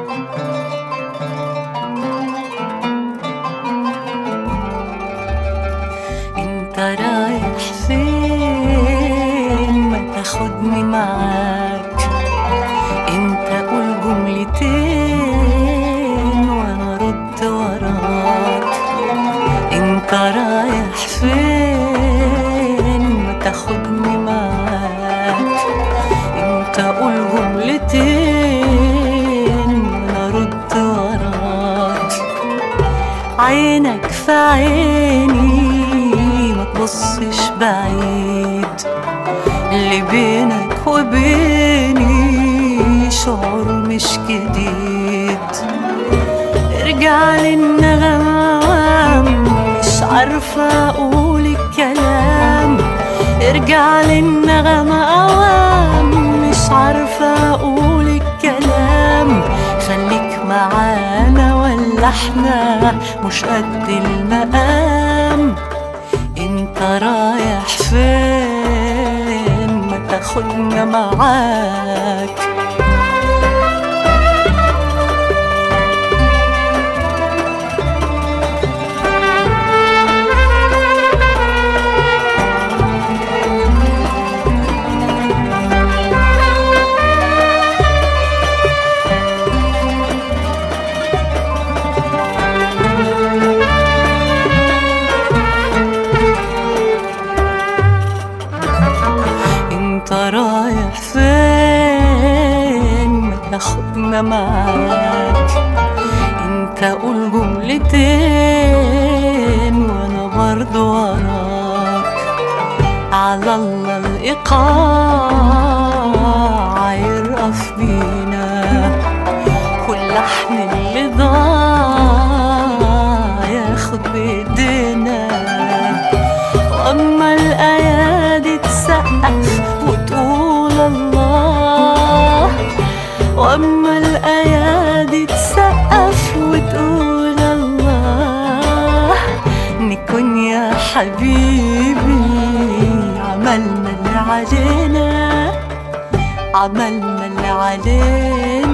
انت رايح فين ما تاخدني معاك انت قول جملتين وانا رد وراك انت رايح فين ما تاخدني معاك انت قول جملتين وانا رد وراك عينك في عيني ما تبصش بعيد اللي بينك وبيني شعور مش جديد ارجع للنغم مش عارفة اقول الكلام ارجع للنغم اوام مش عارفة اقول الكلام خليك معانا ولا احنا مش قد المقام انت رايح فين ما تاخدنا معاك انت رايح فين ما تاخدنا معاك انت قول جملتين وانا برضو وراك على الله الايقاع يرقف بينا واللحن اللي ضاع ياخد بايدينا واما الايادي تسقف وتقول الله واما الايادي تسقف وتقول الله نكون يا حبيبي عملنا اللي علينا عملنا اللي علينا